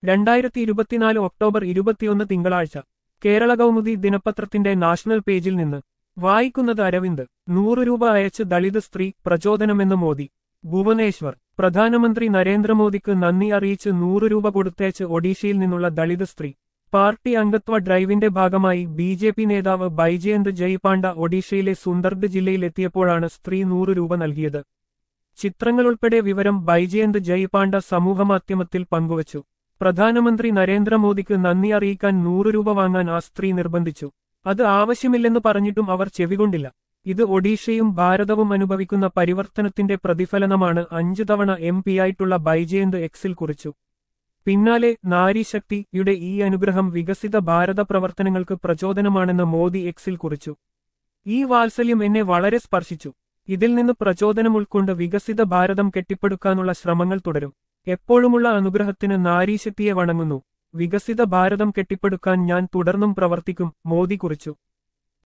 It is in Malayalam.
രണ്ടായിരത്തി ഇരുപത്തിനാല് ഒക്ടോബർ ഇരുപത്തിയൊന്ന് തിങ്കളാഴ്ച കേരള കൗമുദി ദിനപത്രത്തിന്റെ നാഷണൽ പേജിൽ നിന്ന് വായിക്കുന്നത് അരവിന്ദ് നൂറ് രൂപ അയച്ച് ദളിത് സ്ത്രീ പ്രചോദനമെന്ന് മോദി ഭുവനേശ്വർ പ്രധാനമന്ത്രി നരേന്ദ്രമോദിക്ക് നന്ദി അറിയിച്ച് നൂറ് രൂപ കൊടുത്തയച്ച് ഒഡീഷയിൽ നിന്നുള്ള ദളിത് സ്ത്രീ പാർട്ടി അംഗത്വ ഡ്രൈവിന്റെ ഭാഗമായി ബി ജെ പി നേതാവ് ബൈജയന്ത് ജയ്പാണ്ഡ ഒഡീഷയിലെ സുന്ദർഗ് ജില്ലയിലെത്തിയപ്പോഴാണ് സ്ത്രീ നൂറ് രൂപ നൽകിയത് ചിത്രങ്ങളുൾപ്പെടെ വിവരം ബൈജയന്ത് ജയ്പാണ്ഡ സമൂഹമാധ്യമത്തിൽ പങ്കുവച്ചു പ്രധാനമന്ത്രി നരേന്ദ്രമോദിക്ക് നന്ദി അറിയിക്കാൻ നൂറ് രൂപ വാങ്ങാൻ ആ സ്ത്രീ നിർബന്ധിച്ചു അത് ആവശ്യമില്ലെന്ന് പറഞ്ഞിട്ടും അവർ ചെവികൊണ്ടില്ല ഇത് ഒഡീഷയും ഭാരതവും അനുഭവിക്കുന്ന പരിവർത്തനത്തിന്റെ പ്രതിഫലനമാണ് അഞ്ചു തവണ എം പിയായിട്ടുള്ള ബൈജയന്ത് എക്സിൽ കുറിച്ചു പിന്നാലെ നാരീശക്തിയുടെ ഈ അനുഗ്രഹം വികസിത ഭാരത പ്രവർത്തനങ്ങൾക്ക് പ്രചോദനമാണെന്ന് മോദി എക്സിൽ കുറിച്ചു ഈ വാത്സല്യം എന്നെ വളരെ സ്പർശിച്ചു ഇതിൽ നിന്ന് പ്രചോദനം ഉൾക്കൊണ്ട് വികസിത ഭാരതം കെട്ടിപ്പടുക്കാനുള്ള ശ്രമങ്ങൾ തുടരും എപ്പോഴുമുള്ള അനുഗ്രഹത്തിന് നാരീശക്തിയെ വണങ്ങുന്നു വികസിത ഭാരതം കെട്ടിപ്പടുക്കാൻ ഞാൻ തുടർന്നും പ്രവർത്തിക്കും മോദി കുറിച്ചു